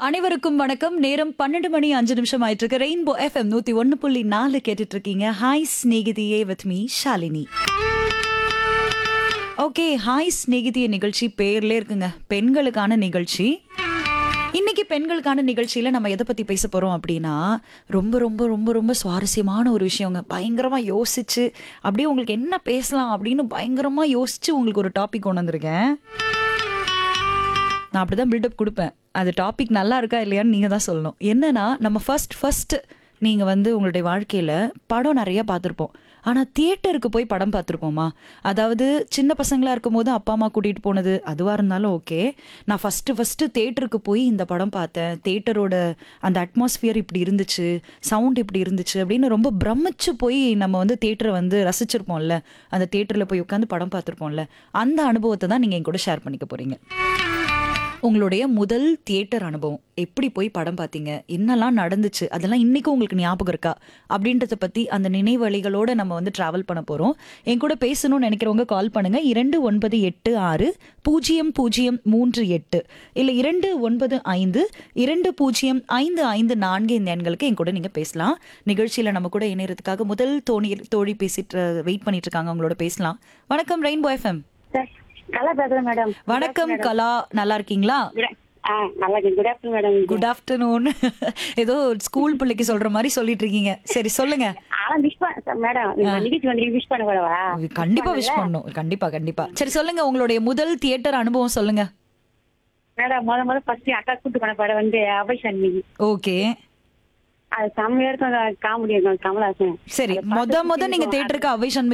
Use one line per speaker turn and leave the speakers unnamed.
அனைவருக்கும் வணக்கம் நேரம் பன்னெண்டு மணி அஞ்சு நிமிஷம் ஆயிட்டு இருக்கு ரெயின்போ எஃப்எம் நூத்தி ஒன்னு புள்ளி நாலு கேட்டுட்டு இருக்கீங்க hi Snehithiye with me Shalini okay hi Snehithiya நிகழ்ச்சி பேர்ல இருக்குங்க பெண்களுக்கான நிகழ்ச்சி இன்னைக்கு பெண்களுக்கான நிகழ்ச்சியில நம்ம எதை பத்தி பேச போறோம் அப்படின்னா ரொம்ப ரொம்ப ரொம்ப ரொம்ப சுவாரஸ்யமான ஒரு விஷயங்க பயங்கரமா யோசிச்சு அப்படியே உங்களுக்கு என்ன பேசலாம் அப்படின்னு பயங்கரமா யோசிச்சு உங்களுக்கு ஒரு டாபிக் கொண்டு வந்திருக்கேன் நான் அப்படிதான் பில்டப் கொடுப்பேன் அது டாபிக் நல்லா இருக்கா இல்லையான்னு நீங்க தான் சொல்லணும் என்னன்னா நம்ம ஃபர்ஸ்ட் ஃபர்ஸ்ட் நீங்க வந்து உங்களுடைய வாழ்க்கையில படம் நிறைய பார்த்துருப்போம் ஆனா தியேட்டருக்கு போய் படம் பார்த்துருப்போமா அதாவது சின்ன பசங்களா இருக்கும்போது அப்பா அம்மா கூட்டிட்டு போனது அதுவா இருந்தாலும் ஓகே நான் ஃபர்ஸ்ட் ஃபர்ஸ்ட் தியேட்டருக்கு போய் இந்த படம் பார்த்தேன் தியேட்டரோட அந்த அட்மாஸ்பியர் இப்படி இருந்துச்சு சவுண்ட் இப்படி இருந்துச்சு அப்படின்னு ரொம்ப பிரமிச்சு போய் நம்ம வந்து தியேட்டரை வந்து ரசிச்சிருப்போம்ல அந்த தியேட்டர்ல போய் உட்காந்து படம் பார்த்துருப்போம்ல அந்த அனுபவத்தை தான் நீங்க என் கூட ஷேர் பண்ணிக்க போறீங்க உங்களுடைய முதல் தியேட்டர் அனுபவம் எப்படி போய் படம் பார்த்தீங்க என்னெல்லாம் நடந்துச்சு அதெல்லாம் இன்னைக்கும் உங்களுக்கு ஞாபகம் இருக்கா அப்படின்றத பத்தி அந்த நினைவழிகளோட நம்ம வந்து டிராவல் பண்ண போறோம் என் கூட பேசணும்னு நினைக்கிறவங்க கால் பண்ணுங்க இரண்டு ஒன்பது எட்டு ஆறு பூஜ்ஜியம் பூஜ்ஜியம் மூன்று எட்டு இல்ல இரண்டு ஒன்பது ஐந்து இரண்டு பூஜ்ஜியம் ஐந்து ஐந்து நான்கு இந்த எண்களுக்கு என் கூட நீங்க பேசலாம் நிகழ்ச்சியில நம்ம கூட இணையறதுக்காக முதல் தோணி தோழி பேசிட்டு வெயிட் பண்ணிட்டு இருக்காங்க அவங்களோட பேசலாம் வணக்கம் ரெயின்போ எஃப்எம்
சார் நல்லா பேசுறேன் மேடம்
வணக்கம் கலா நல்லா இருக்கீங்களா
ஆ நல்லா இருக்கேன் good afternoon madam
good afternoon ஏதோ ஸ்கூல் பிள்ளைக்கு சொல்ற மாதிரி சொல்லிட்டு இருக்கீங்க சரி சொல்லுங்க
ஆனா விஷ் பண்ண மேடம் இந்த நிகழ்ச்சி வந்து விஷ் பண்ண கூடவா
கண்டிப்பா விஷ் பண்ணும் கண்டிப்பா கண்டிப்பா சரி சொல்லுங்க உங்களுடைய முதல் தியேட்டர் அனுபவம் சொல்லுங்க
மேடம் முத முத ஃபர்ஸ்ட் அக்கா கூட்டு போன படம் வந்து அபய் சன்மி
ஓகே
அது செம்மையா இருக்கும் காமெடி இருக்கும் கமலாசன்
சரி மொத மொத நீங்க தியேட்டருக்கு அவை